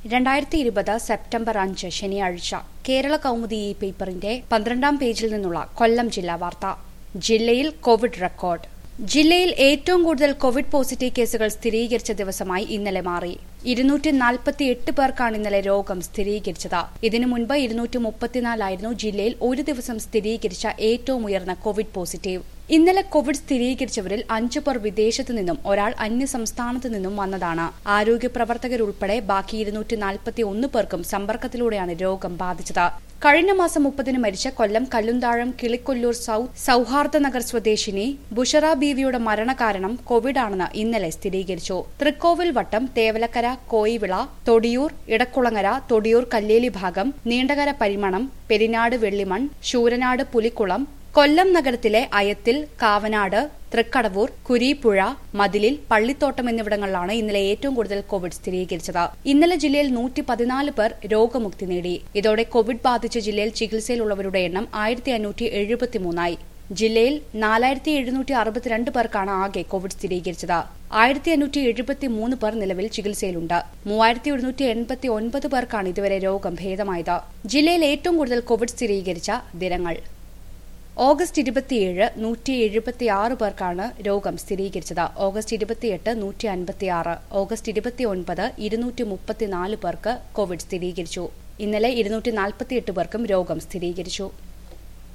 രണ്ടായിരത്തി ഇരുപത് സെപ്റ്റംബർ അഞ്ച് ശനിയാഴ്ച കേരള കൗമുദി ഈ പേപ്പറിന്റെ പന്ത്രണ്ടാം പേജിൽ നിന്നുള്ള കൊല്ലം ജില്ലാ വാർത്ത ജില്ലയിൽ കോവിഡ് റെക്കോർഡ് ജില്ലയിൽ ഏറ്റവും കൂടുതൽ കോവിഡ് പോസിറ്റീവ് കേസുകൾ സ്ഥിരീകരിച്ച ദിവസമായി ഇന്നലെ മാറി ഇരുന്നൂറ്റി നാൽപ്പത്തി എട്ട് പേർക്കാണ് ഇന്നലെ രോഗം സ്ഥിരീകരിച്ചത് ഇതിനു മുൻപ് ഇരുന്നൂറ്റി മുപ്പത്തിനാലായിരുന്നു ജില്ലയിൽ ഒരു ദിവസം സ്ഥിരീകരിച്ച ഏറ്റവും ഉയർന്ന കോവിഡ് പോസിറ്റീവ് ഇന്നലെ കോവിഡ് സ്ഥിരീകരിച്ചവരിൽ അഞ്ചു പേർ വിദേശത്തു നിന്നും ഒരാൾ അന്യ സംസ്ഥാനത്തു നിന്നും വന്നതാണ് ആരോഗ്യ പ്രവർത്തകരുൾപ്പെടെ ബാക്കി ഇരുന്നൂറ്റി നാൽപ്പത്തി ഒന്ന് പേർക്കും സമ്പർക്കത്തിലൂടെയാണ് രോഗം ബാധിച്ചത് കഴിഞ്ഞ മാസം മുപ്പതിന് മരിച്ച കൊല്ലം കല്ലുന്താഴം കിളിക്കൊല്ലൂർ സൌത്ത് സൌഹാർദ്ദ നഗർ സ്വദേശിനി ബുഷറ ബീവിയുടെ മരണകാരണം കോവിഡ് ആണെന്ന് ഇന്നലെ സ്ഥിരീകരിച്ചു തൃക്കോവിൽ വട്ടം തേവലക്കര കോയിവിള തൊടിയൂർ ഇടക്കുളങ്ങര തൊടിയൂർ കല്ലേലി ഭാഗം നീണ്ടകര പരിമണം പെരിനാട് വെള്ളിമൺ ശൂരനാട് പുലിക്കുളം കൊല്ലം നഗരത്തിലെ അയത്തിൽ കാവനാട് തൃക്കടവൂർ കുരീപ്പുഴ മതിലിൽ പള്ളിത്തോട്ടം എന്നിവിടങ്ങളിലാണ് ഇന്നലെ ഏറ്റവും കൂടുതൽ കോവിഡ് സ്ഥിരീകരിച്ചത് ഇന്നലെ ജില്ലയിൽ നൂറ്റി പതിനാല് പേർ രോഗമുക്തി നേടി ഇതോടെ കോവിഡ് ബാധിച്ച ജില്ലയിൽ ചികിത്സയിലുള്ളവരുടെ എണ്ണം ആയിരത്തി അഞ്ഞൂറ്റി എഴുപത്തിമൂന്നായി ജില്ലയിൽ നാലായിരത്തി എഴുന്നൂറ്റി അറുപത്തിരണ്ട് പേർക്കാണ് ആകെ കോവിഡ് സ്ഥിരീകരിച്ചത് ആയിരത്തി അഞ്ഞൂറ്റി എഴുപത്തി മൂന്ന് പേർ നിലവിൽ ചികിത്സയിലുണ്ട് മൂവായിരത്തി ഒരുന്നൂറ്റി എൺപത്തി ഒൻപത് പേർക്കാണ് ഇതുവരെ രോഗം ഭേദമായത് ജില്ലയിൽ ഏറ്റവും കൂടുതൽ കോവിഡ് സ്ഥിരീകരിച്ച ദിനങ്ങൾ ഓഗസ്റ്റ് ഇരുപത്തിയേഴ് നൂറ്റി എഴുപത്തിയാറ് പേർക്കാണ് രോഗം സ്ഥിരീകരിച്ചത് ഓഗസ്റ്റ് ഇരുപത്തിയെട്ട് നൂറ്റി അൻപത്തിയാറ് ഓഗസ്റ്റ് ഇരുപത്തിയൊൻപത് ഇരുന്നൂറ്റി മുപ്പത്തിനാല് പേർക്ക് കോവിഡ് സ്ഥിരീകരിച്ചു ഇന്നലെ ഇരുന്നൂറ്റി നാൽപ്പത്തിയെട്ട് പേർക്കും രോഗം സ്ഥിരീകരിച്ചു